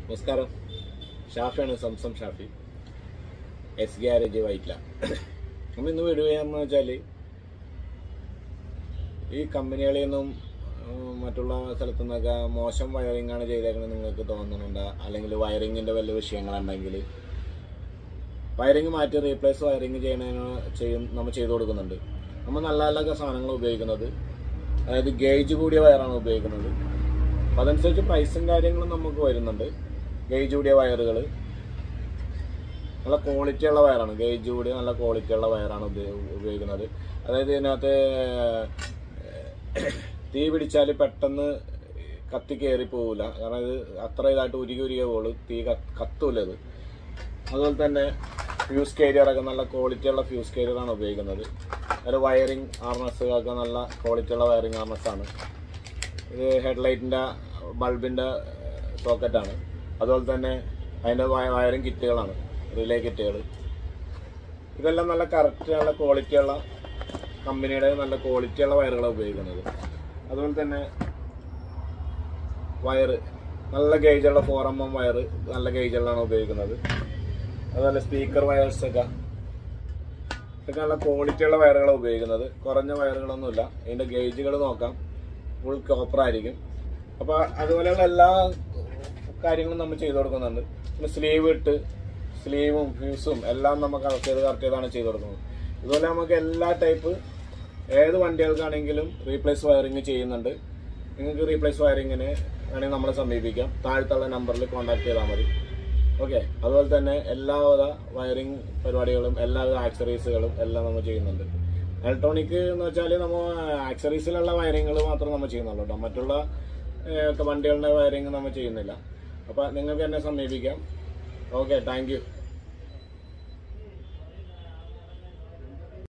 നമസ്കാരം ഷാഫിയാണ് Zamzam Shafi S garage Vyttila നമ്മൾ ഇന്ന് വീഡിയോ ചെയ്യാന്ന് വെച്ചാൽ ഈ കമ്പനികളിൽ നിന്നും ഉം, മറ്റുള്ള സ്ഥലത്തു നിന്നൊക്കെ മോശം വയറിംഗ് ആണ് ചെയ്തേക്കുന്നത് നിങ്ങൾക്ക് തോന്നുന്നുണ്ട് അല്ലെങ്കിൽ വയറിങ്ങിൻ്റെ വല്ല വിഷയങ്ങളുണ്ടെങ്കിൽ വയറിങ് മാറ്റി റീപ്ലേസ് വയറിങ് ചെയ്യണതിന് ചെയ്യും നമ്മൾ ചെയ്തു കൊടുക്കുന്നുണ്ട് നമ്മൾ നല്ല നല്ല സാധനങ്ങൾ ഉപയോഗിക്കുന്നത് അതായത് ഗേജ് കൂടിയ വയറാണ് ഉപയോഗിക്കുന്നത് അപ്പം അതനുസരിച്ച് പ്രൈസും കാര്യങ്ങളും നമുക്ക് വരുന്നുണ്ട് ഗേജ് കൂടിയ വയറുകൾ നല്ല ക്വാളിറ്റി ഉള്ള വയറാണ് ഗേജ് കൂടിയ നല്ല ക്വാളിറ്റി ഉള്ള വയറാണ് ഉപയോ- ഉപയോഗിക്കുന്നത് അതായത് ഇതിനകത്ത് തീ പിടിച്ചാൽ പെട്ടെന്ന് കത്തി കയറി പോവില്ല കാരണം ഇത് അത്ര ഇതായിട്ട് ഉരുകി ഉരുകിയ പോള് തീ കത്ത്- കത്തൂല ഇത് അതുപോലെ തന്നെ ഫ്യൂസ് കാരിയർ ഒക്കെ നല്ല ക്വാളിറ്റി ഉള്ള ഫ്യൂസ് കാരിയർ ആണ് ഉപയോഗിക്കുന്നത് അതിൽ വയറിംഗ് ആർനസ് ഒക്കെ നല്ല ക്വാളിറ്റി ഉള്ള വയറിംഗ് ആർനസ് ആണ് ഇത് ഹെഡ്ലൈറ്റിൻ്റെ ബൾബിൻ്റെ സോക്കറ്റാണ് അതുപോലെ തന്നെ അതിൻ്റെ വയറിംഗ് കിറ്റുകളാണ് റിലേ കിറ്റുകൾ ഇതെല്ലാം നല്ല കറക്റ്റ് നല്ല ക്വാളിറ്റി ഉള്ള കമ്പനിയുടെ നല്ല ക്വാളിറ്റി ഉള്ള വയറുകളാണ് ഉപയോഗിക്കുന്നത് അതുപോലെ തന്നെ വയറ് നല്ല ഗേജുള്ള ഫോർ എം എം വയറ് നല്ല ഗേജുള്ളതാണ് ഉപയോഗിക്കുന്നത് അതുപോലെ സ്പീക്കർ വയേഴ്സ് ഒക്കെ ഇതൊക്കെ നല്ല ക്വാളിറ്റി ഉള്ള വയറുകളാണ് ഉപയോഗിക്കുന്നത് കുറഞ്ഞ വയറുകളൊന്നുമില്ല ഇതിന്റെ ഗേജുകൾ നോക്കാം ഫുൾ കോപ്പർ ആയിരിക്കും അപ്പൊ അതുപോലെയുള്ള എല്ലാ കാര്യങ്ങളും നമ്മൾ ചെയ്തു കൊടുക്കുന്നുണ്ട് പിന്നെ സ്ലീവ് ഇട്ട് സ്ലീവും ഫ്യൂസും എല്ലാം നമുക്ക് കറക്റ്റ് ചെയ്ത് കറക്റ്റ് ചെയ്താണ് ചെയ്തു കൊടുക്കുന്നത് ഇതുപോലെ നമുക്ക് എല്ലാ ടൈപ്പ് ഏത് വണ്ടികൾക്കാണെങ്കിലും റീപ്ലേസ് വയറിങ് ചെയ്യുന്നുണ്ട് നിങ്ങൾക്ക് റീപ്ലേസ് വയറിങ്ങിന് വേണമെങ്കിൽ നമ്മളെ സമീപിക്കാം താഴത്തുള്ള നമ്പറിൽ കോൺടാക്ട് ചെയ്താൽ മതി ഓക്കെ അതുപോലെ തന്നെ എല്ലാവിധ വയറിംഗ് പരിപാടികളും എല്ലാവിധ ആക്സറീസുകളും എല്ലാം നമ്മൾ ചെയ്യുന്നുണ്ട് ഇലക്ട്രോണിക് എന്ന് വെച്ചാൽ നമ്മൾ ആക്സറീസിലുള്ള വയറിങ്ങൾ മാത്രം നമ്മൾ ചെയ്യുന്നുള്ളൂ കേട്ടോ മറ്റുള്ള ഏഹ്, വണ്ടികളുടെ വയറിങ് നമ്മൾ ചെയ്യുന്നില്ല അപ്പോൾ നിങ്ങൾക്ക് എന്നെ സമീപിക്കാം ഓക്കെ താങ്ക് യു